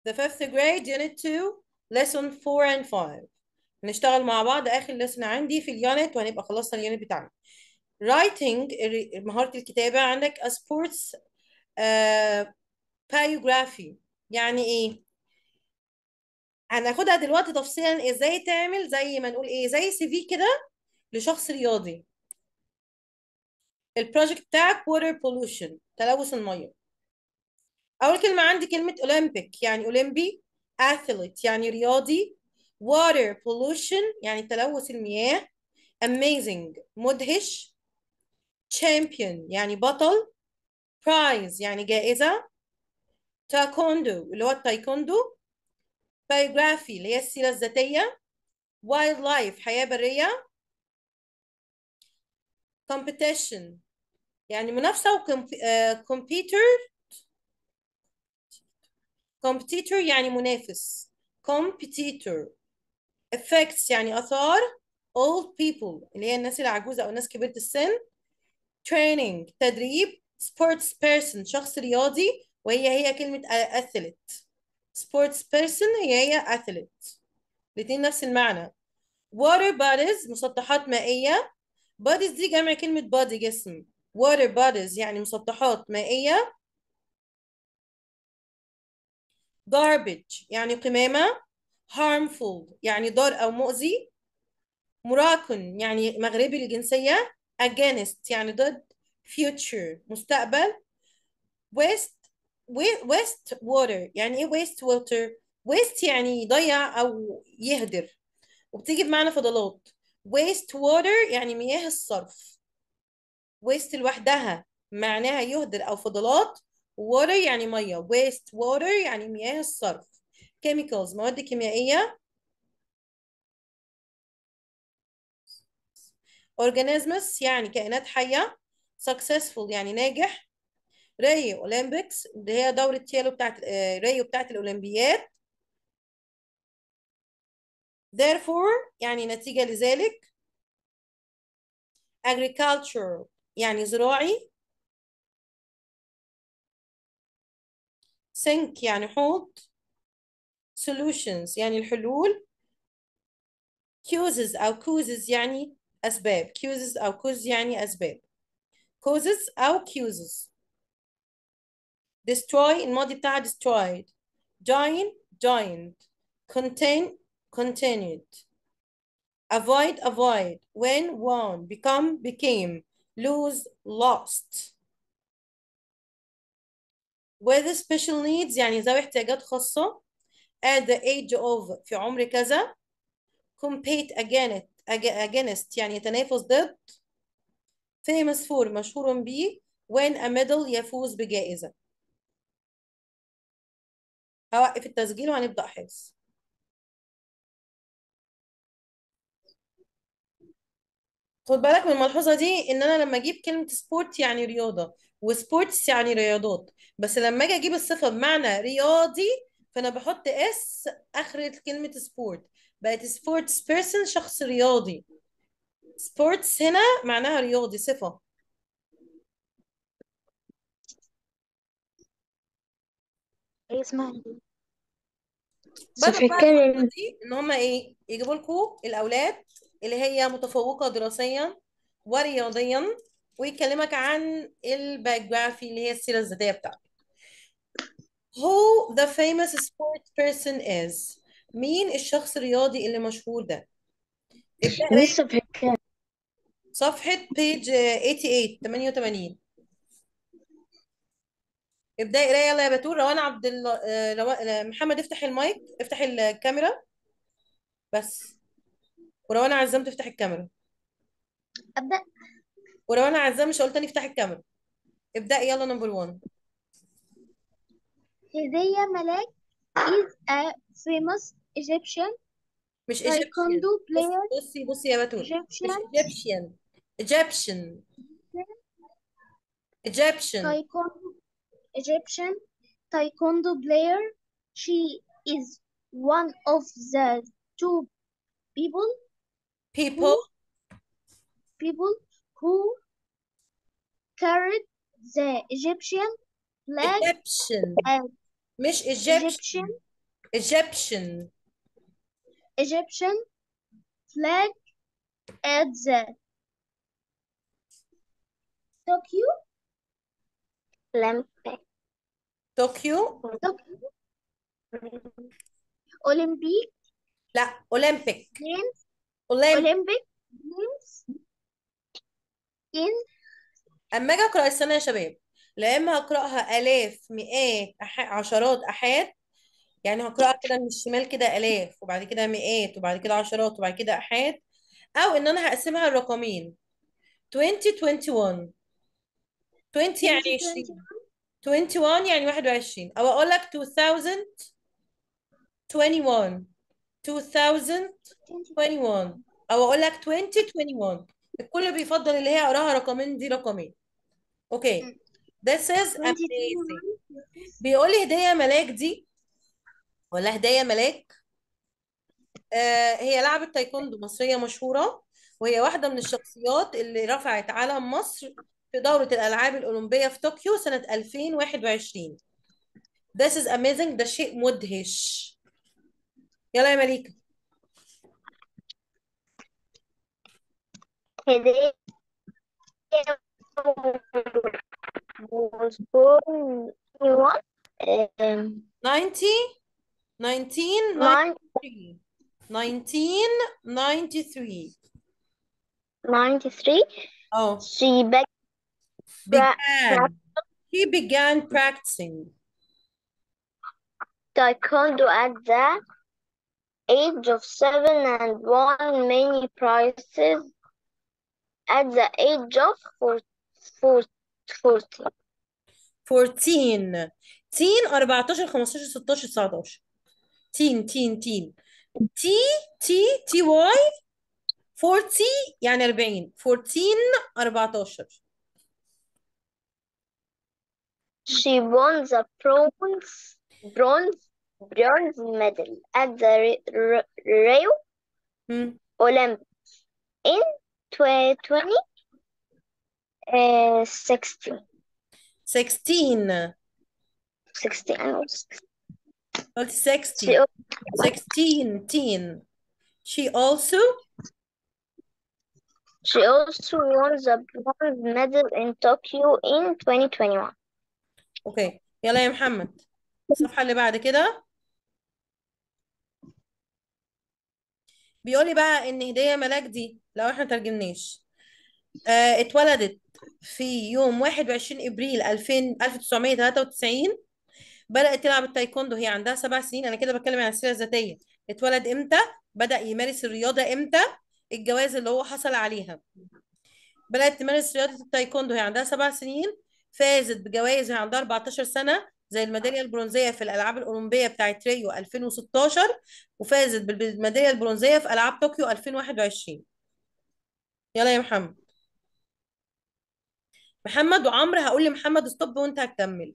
the fifth grade unit 2 lesson 4 and 5 نشتغل مع بعض اخر lesson عندي في اليونت وهنبقى خلصنا اليونت بتاعنا writing ال- مهارة الكتابة عندك a sports uh, biography يعني ايه هناخدها دلوقتي تفصيلا ازاي تعمل زي ما نقول ايه زي سي في كده لشخص رياضي البروجكت بتاعك water pollution تلوث الميه اول كلمه عندي كلمه اولمبيك يعني اولمبي athlete يعني رياضي water pollution يعني تلوث المياه amazing مدهش champion يعني بطل prize يعني جائزة تايكوندو اللي هو التايكوندو biography اللي هي السيرة الذاتية wildlife حياة برية competition يعني منافسة وكمبيوتر competitor يعني منافس competitor effects يعني آثار old people اللي هي الناس العجوزة أو الناس كبيرة السن training تدريب sports person شخص رياضي وهي هي كلمة athlete sports person هي هي athlete الاتنين نفس المعنى water bodies مسطحات مائية bodies دي جمع كلمة body جسم water bodies يعني مسطحات مائية garbage يعني قمامة harmful يعني ضار أو مؤذي مراكن يعني مغربي الجنسية against يعني ضد future مستقبل waste waste water يعني ايه waste water waste يعني يضيع أو يهدر وبتيجي بمعنى فضلات waste water يعني مياه الصرف waste لوحدها معناها يهدر أو فضلات water يعني مية waste water يعني مياه الصرف chemicals مواد كيميائية organisms يعني كائنات حية successful يعني ناجح ريو اولمبيكس اللي هي دورة تيالو بتاعت آه، ريو بتاعت الأولمبياد therefore يعني نتيجة لذلك agriculture يعني زراعي sink يعني حوض solutions يعني الحلول causes أو causes يعني أسباب causes أو cause يعني أسباب causes أو causes destroy الماضي بتاعها destroyed join joined contain continued avoid avoid win won become became lose lost with special needs يعني ذوي احتياجات خاصة at the age of في عمر كذا compete against against يعني يتنافس ضد famous for مشهور به win a medal يفوز بجائزة هوقف التسجيل وهنبدأ حفظ خد بالك من الملحوظة دي ان انا لما اجيب كلمة سبورت يعني رياضة وسبورتس يعني رياضات بس لما اجي اجيب الصفة بمعنى رياضي فانا بحط اس اخر كلمة سبورت بقت سبورتس بيرسون شخص رياضي سبورتس هنا معناها رياضي صفة ايه اسمها ايه بدأوا صفحة بقى كام يا الفترة بنت؟ دي ان هم ايه يجيبوا لكم الاولاد اللي هي متفوقة دراسيا ورياضيا ويكلمك عن البايوجرافي اللي هي السيرة الذاتية بتاعته Who the famous sport person is مين الشخص الرياضي اللي مشهور ده ابدأ مين قراية صفحة كام؟ صفحة page 88 88 ابدأ قراية يلا يا بتول روان عبد الله آه، روا... آه، محمد افتح المايك افتح الكاميرا بس وروان عزام تفتح الكاميرا ابدا وروان عزام مش قلت تاني افتح الكاميرا ابدأ يلا نمبر 1 هدية ملاك is a famous Egyptian مش taekwondo Egyptian player بصي بصي يا بتول مش Egyptian Egyptian Egyptian Egyptian taekwondo Egyptian taekwondo player she is one of the two people people people who carried the Egyptian flag Egyptian as مش Egyptian Egyptian Egyptian Egyptian flag at the Tokyo Olympic Tokyo Olympic لا Olympic Games Olympic Olympic Games in اما اجي اقرا السنه يا شباب لا اما هقراها الاف مئات أح... عشرات احاد يعني هقراها كده من الشمال كده الاف وبعد كده مئات وبعد كده عشرات وبعد كده احاد او ان انا هقسمها لرقمين 2021 20 يعني 20 21 يعني 21 او اقول لك 2021 2021 او اقول لك 2021 الكل بيفضل اللي هي اقراها رقمين دي رقمين اوكي this is amazing بيقول لي هدية ملاك دي ولا هدية ملاك آه هي لعبة تايكوندو مصرية مشهورة وهي واحدة من الشخصيات اللي رفعت علم مصر في دورة الألعاب الأولمبية في طوكيو سنة 2021 This is amazing ده شيء مدهش يلا يا مليكة هدية was born in what? Um, 90 19 nine, 1993 93. oh She began pra- began he began practicing taekwondo at the age of seven and won many prizes at the age of four, four, 14. 14 تين 14 15 16 19 تين تين تين تي تي تي واي 40 يعني 40 14 14 She won the bronze, bronze, bronze medal at the Ri- Ri- Rio مم. Olympics in 2020 uh, 16. 16 16 I know 16. قلت She 60 16 teen she also She also won the bronze medal in Tokyo in 2021. اوكي يلا يا محمد الصفحة اللي بعد كده بيقول لي بقى ان هدية ملاك دي لو احنا ترجمناش آه اتولدت في يوم 21 ابريل 2000 1993 بدأت تلعب التايكوندو هي عندها سبع سنين انا كده بتكلم عن السيرة الذاتية اتولد امتى بدأ يمارس الرياضة امتى الجواز اللي هو حصل عليها بدأت تمارس رياضة التايكوندو هي عندها سبع سنين فازت بجوائز وهي عندها 14 سنة زي الميدالية البرونزية في الألعاب الأولمبية بتاعت ريو 2016 وفازت بالميدالية البرونزية في ألعاب طوكيو 2021 يلا يا محمد محمد وعمرو هقول لمحمد ستوب وانت هتكمل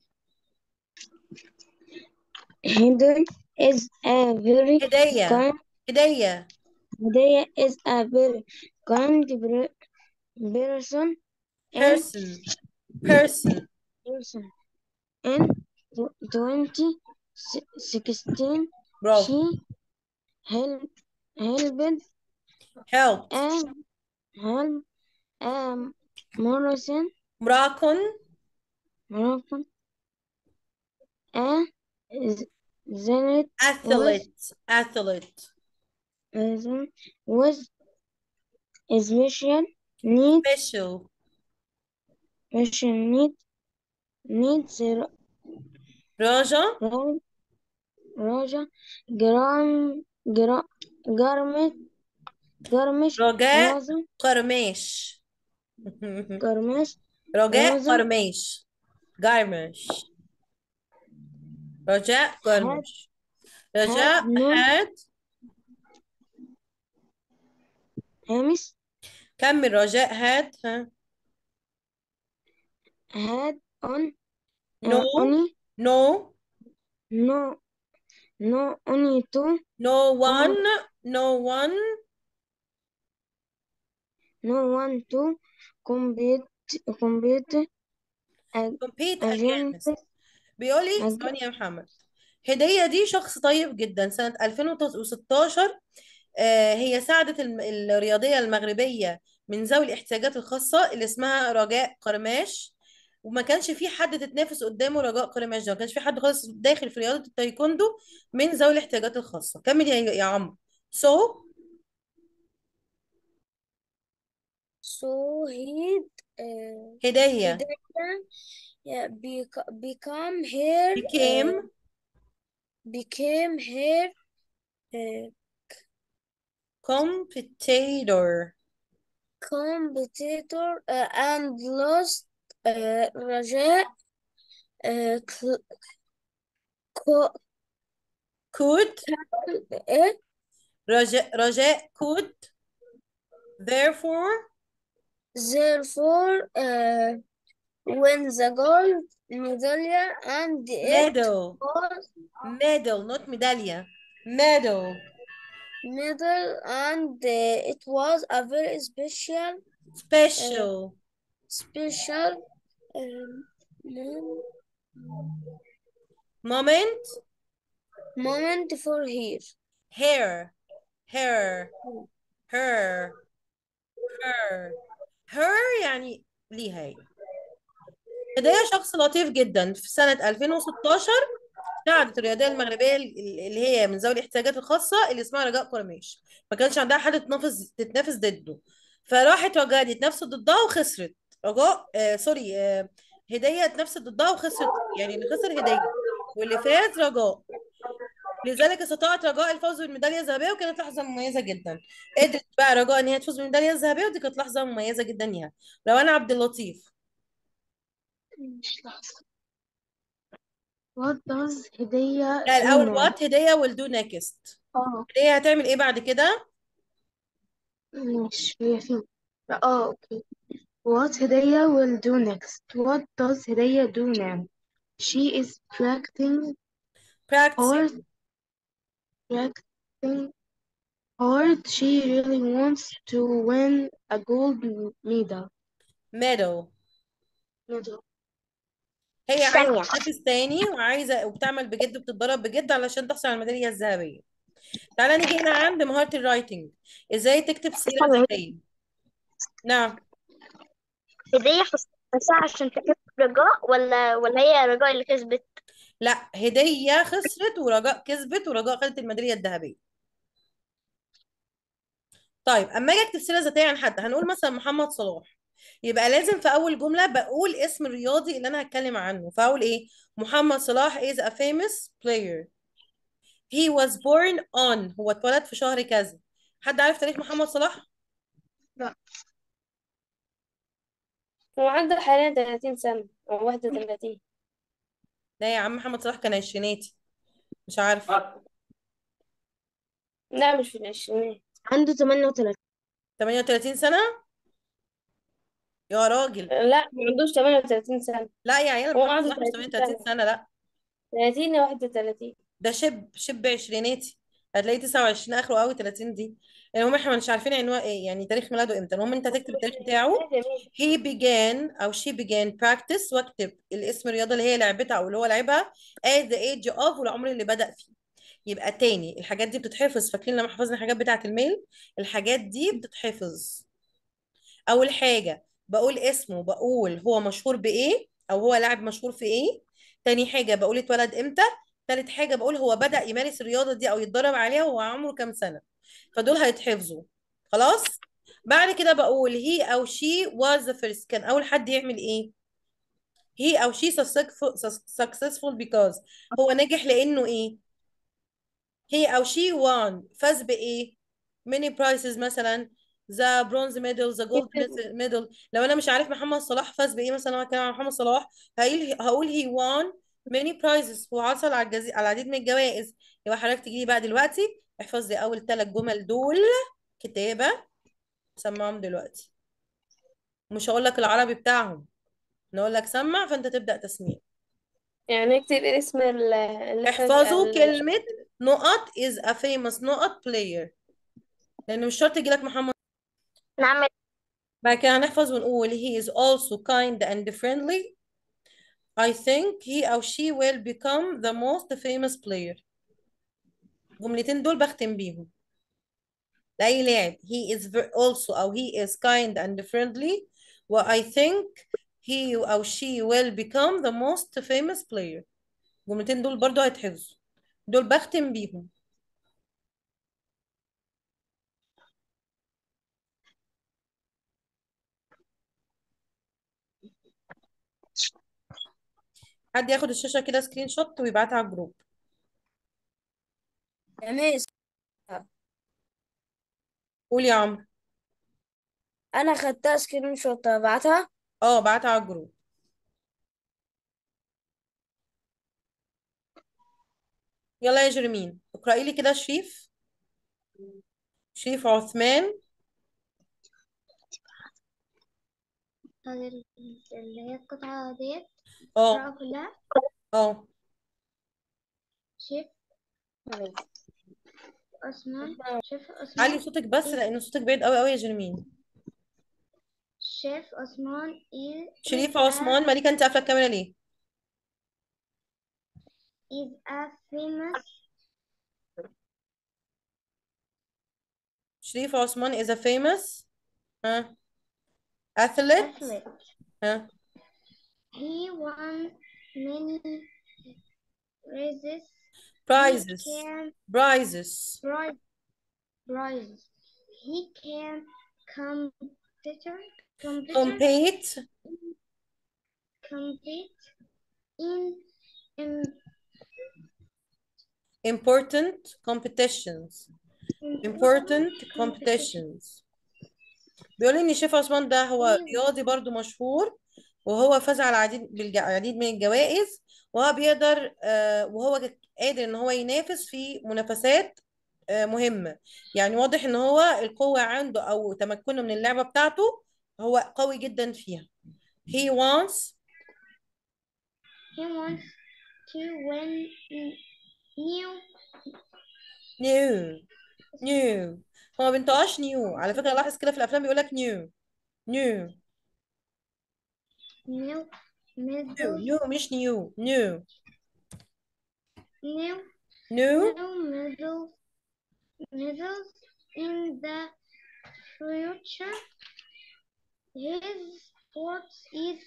Hidden is a very هدية kind هدية Hidayah is a very kind per- person and person person person. In tw- 2016, برافو she helped helped help a help a Morrison مراكن Moroccan a Zenit athlete athlete was special need special special need needs راجا Ra- Raja Gram Gra Garmet Garmish رجاء Raza قرماش Garmish رجاء راجا قرماش قرمش رجاء had قرمش had رجاء no had Hamis كمل رجاء had ها had on no uh, only no no no only two no one two no one no one to compete compete ag- compete against against بيقول لي ag- ثواني يا محمد هدية دي شخص طيب جدا سنة 2016 آه، هي ساعدت الم- الرياضية المغربية من ذوي الاحتياجات الخاصة اللي اسمها رجاء قرماش وما كانش في حد تتنافس قدامه رجاء قرماش ده ما كانش في حد خالص داخل في رياضة التايكوندو من ذوي الاحتياجات الخاصة كمل يا يا عمرو so So he uh, هدية Hidayah yeah, bec- become her uh, became became her uh, competitor competitor uh, and lost uh, Raja uh, cl- co- could eh, رجاء رجاء could therefore therefore uh, win the gold medal and it medal was medal not medallion medal medal and uh, it was a very special uh, special special um, mom- moment moment for her. her her her her her يعني ليها هي هدية شخص لطيف جدا في سنة 2016 ساعدت الرياضية المغربية اللي هي من ذوي الاحتياجات الخاصة اللي اسمها رجاء قرميش ما كانش عندها حد تنافس تتنافس ضده فراحت رجاء دي اتنافست ضدها وخسرت رجاء آه سوري آه هدية اتنافست ضدها وخسرت يعني اللي خسر هدية واللي فاز رجاء لذلك استطاعت رجاء الفوز بالميدالية الذهبية وكانت لحظة مميزة جدا قدرت بقى رجاء ان هي تفوز بالميدالية الذهبية ودي كانت لحظة مميزة جدا ليها روان عبد اللطيف What does هدية لا do الأول now? وات هدية will do next اه هدية هتعمل ايه بعد كده مش هي فين اه اوكي What هدية will do next? What does هدية do now? She is practicing practicing hard practicing hard. She really wants to win a gold medal. medal medal. هي عايزة ثانية تنافس تاني وعايزة وبتعمل بجد وبتتدرب بجد علشان تحصل على الميدالية الذهبية تعالى نيجي هنا عند مهارة الرايتنج ازاي تكتب سيرة ثانية ذاتية نعم هدية خسرتها عشان تكسب رجاء ولا ولا هي رجاء اللي كسبت لا هدية خسرت ورجاء كسبت ورجاء خدت الميدالية الذهبية طيب اما اجي اكتب سيرة ذاتية عن حد هنقول مثلا محمد صلاح يبقى لازم في اول جملة بقول اسم الرياضي اللي انا هتكلم عنه فاقول ايه محمد صلاح is a famous player he was born on هو اتولد في شهر كذا حد عارف تاريخ محمد صلاح لا هو عنده حاليا 30 سنة أو 31 لا يا عم محمد صلاح كان عشريناتي مش عارف لا مش في العشرينات عنده 38 38 سنة يا راجل لا ما عندوش 38 سنة لا يا عيال هو محمد عنده صلاح مش 30 38 سنة سنة لا 30 يا 31 ده شب شب عشريناتي هتلاقيه 29 اخره قوي 30 دي المهم احنا مش عارفين عنوان ايه يعني تاريخ ميلاده امتى المهم انت تكتب التاريخ بتاعه he began او she began practice واكتب الاسم الرياضة اللي هي لعبتها او اللي هو لعبها at the age of والعمر اللي بدأ فيه يبقى تاني الحاجات دي بتتحفظ فاكرين لما حفظنا الحاجات بتاعة الميل الحاجات دي بتتحفظ اول حاجة بقول اسمه بقول هو مشهور بايه او هو لاعب مشهور في ايه تاني حاجة بقول اتولد امتى تالت حاجة بقول هو بدأ يمارس الرياضة دي او يتدرب عليها وهو عمره كام سنة فدول هيتحفظوا خلاص بعد كده بقول he او she was the first كان اول حد يعمل ايه he او she successful successful because هو ناجح لانه ايه he او she won فاز بايه many prizes مثلا the bronze medal the gold medal لو انا مش عارف محمد صلاح فاز بايه مثلا هو كلام عن محمد صلاح هقول هقول he won many prizes هو حصل على الجزي... على العديد من الجوائز يبقى حضرتك تجيلي بقى دلوقتي احفظ لي اول ثلاث جمل دول كتابة سمعهم دلوقتي مش هقول لك العربي بتاعهم نقول لك سمع فانت تبدأ تسميع يعني اكتب اسم ال- اللي احنا احفظوا ال- كلمة نقط is a famous نقط player لأن مش شرط يجيلك محمد نعمل بعد كده هنحفظ ونقول he is also kind and friendly I think he أو she will become the most famous player الجملتين دول بختم بيهم لأي لاعب he is ver- also أو he is kind and friendly و I think he أو she will become the most famous player الجملتين دول برضو هيتحفظوا دول بختم بيهم حد ياخد الشاشة كده سكرين شوت ويبعتها على الجروب يا ميس قول يا عمرو انا خدتها سكرين شوت ابعتها اه بعتها على الجروب يلا يا جرمين اقرأي لي كده شريف شريف عثمان اللي هي القطعة ديت اه القراءة كلها اه شيف عثمان شيف علي عثمان صوتك بس لان صوتك بعيد قوي قوي يا جرمين شيف عثمان is شريف is a عثمان مالك انت قافله الكاميرا ليه is a famous شريف عثمان is a famous ها athlete athlete. ها He won many races. He prizes can prizes prize prizes. He can competitor competitor compete compete in in important competitions important competitions بيقول ان شريف عثمان ده هو أيوة. رياضي برضو مشهور وهو فاز على العديد بالعديد من الجوائز وهو بيقدر آه، وهو قادر ان هو ينافس في منافسات آه، مهمة يعني واضح ان هو القوة عنده او تمكنه من اللعبة بتاعته هو قوي جدا فيها he wants He wants to win n- new new new هو ما بينطقش new على فكرة لاحظ كده في الافلام بيقول لك new new new new medals new مش new new new new new medals medals in the future. His sports is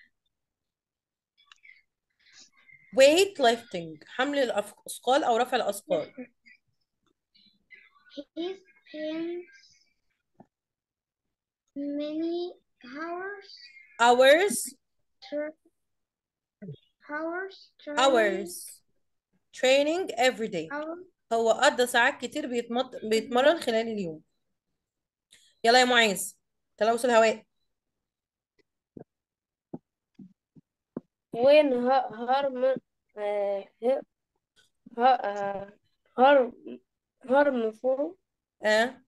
weight lifting حمل الأثقال أو رفع الأثقال he spends many hours hours tra- hours training hours training every day hours هو قضى ساعات كتير بيتمط... بيتمرن خلال اليوم يلا يا معاذ تلوث الهواء وين ه- هرم آه، ه- ه- آه، هرم harmful اه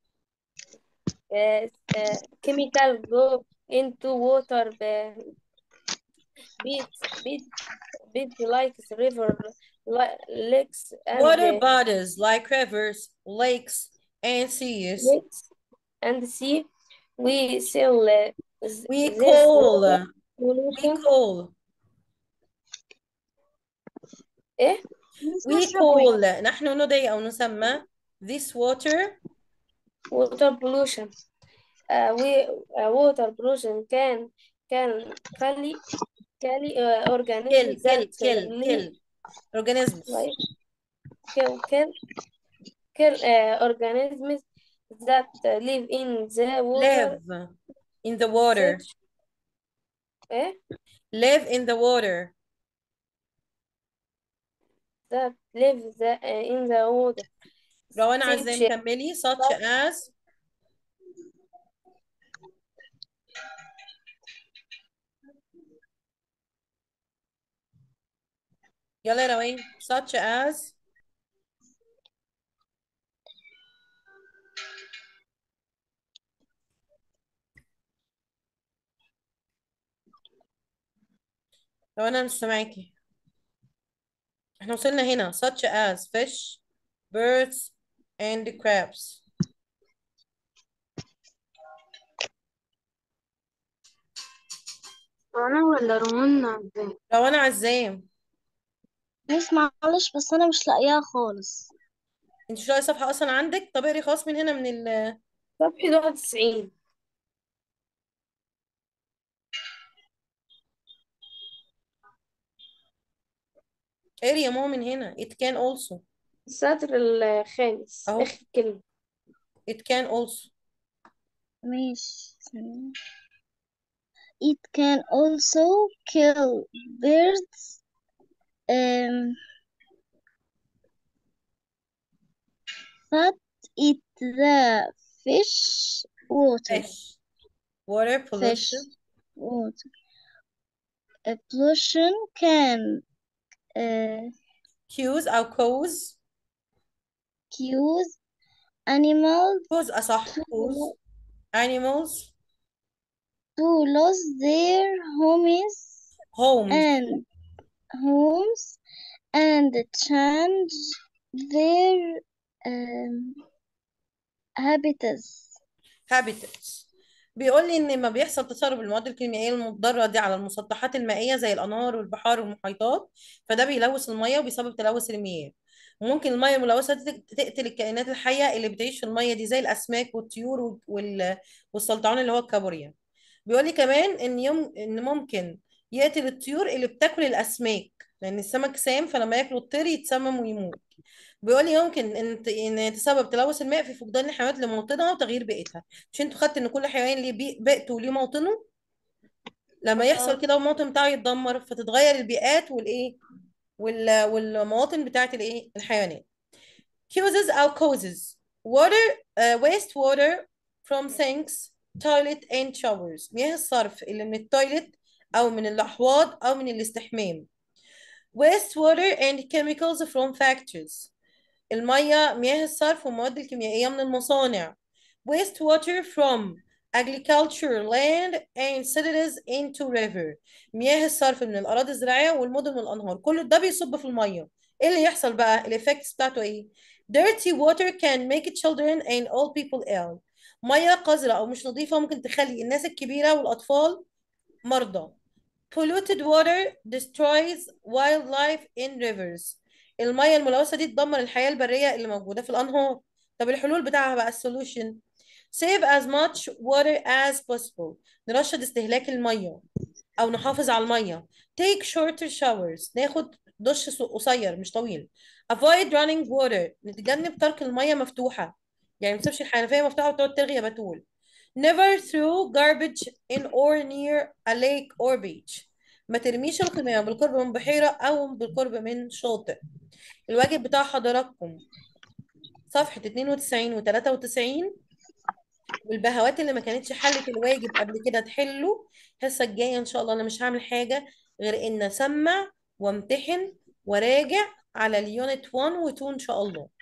uh, uh, chemical go into water uh, beat beat beat like river li- lakes and water uh, bodies like rivers lakes and seas lakes and sea we sell uh, th- we this call water we pollution call ايه we call نحن ندعي أو نسمى this water water pollution uh, we uh, water pollution can can carry carry uh, kill organisms kill that kill uh, kill live organisms like kill kill kill uh, organisms that uh, live in the water live in the water such eh, live in the water that live the, uh, in the water روان such عزام كملي such as يلا يا روان such as روان انا مش سامعاكي احنا وصلنا هنا such as fish birds and crabs أنا ولا رونا ازاي روان عزام مش معلش بس انا مش لاقياها خالص انت مش لاقي صفحة اصلا عندك طب اقري خلاص من هنا من ال صفحة 91 اقري يا ماما من هنا it can also السطر الخامس اهو آخر كلمة it can also ماشي ثانية. It can also kill birds um, but it the fish water fish water fish pollution water A pollution can uh, cause أو cause cause animals cause أصح to cause animals to lose their homes homes and homes and change their um, habitats. habitats بيقول لي ان ما بيحصل تسرب المواد الكيميائيه المضره دي على المسطحات المائيه زي الانهار والبحار والمحيطات فده بيلوث الميه وبيسبب تلوث المياه وممكن الميه الملوثه دي تق- تقتل الكائنات الحيه اللي بتعيش في الميه دي زي الاسماك والطيور وال- وال- والسلطعون اللي هو الكابوريا بيقول لي كمان ان يوم ان ممكن يقتل الطيور اللي بتاكل الاسماك لان السمك سام فلما ياكل الطير يتسمم ويموت بيقول لي يمكن ان ت- ان يتسبب تلوث الماء في فقدان الحيوانات لموطنها وتغيير بيئتها مش انتوا خدت ان كل حيوان ليه بي- بيئته وليه موطنه لما يحصل اه كده والموطن بتاعه يتدمر فتتغير البيئات والايه وال... والمواطن بتاعت الايه الحيوانات causes او causes water uh, waste water from sinks toilet and showers مياه الصرف اللي من التويلت او من الاحواض او من الاستحمام waste water and chemicals from factories المية مياه الصرف والمواد الكيميائية من المصانع waste water from agriculture land and cities into river مياه الصرف من الأراضي الزراعية والمدن والأنهار كل ده بيصب في المية ايه اللي يحصل بقى الإفكتس بتاعته ايه dirty water can make children and old people ill مية قذرة أو مش نظيفة ممكن تخلي الناس الكبيرة والأطفال مرضى polluted water destroys wildlife in rivers المية الملوثة دي تدمر الحياة البرية اللي موجودة في الأنهار طب الحلول بتاعها بقى السولوشن save as much water as possible نرشد استهلاك المية أو نحافظ على المية take shorter showers ناخد دش ص- قصير مش طويل avoid running water نتجنب ترك المية مفتوحة يعني ما تسيبش الحنفية مفتوحة وتقعد ترغي يا بتول never throw garbage in or near a lake or beach ما ترميش القمامة بالقرب من بحيرة أو بالقرب من شاطئ الواجب بتاع حضراتكم صفحة 92 و 93 والبهوات اللي ما كانتش حلت الواجب قبل كده تحلوا الحصة الجاية إن شاء الله أنا مش هعمل حاجة غير إن أسمع وامتحن وراجع على اليونت 1 و 2 إن شاء الله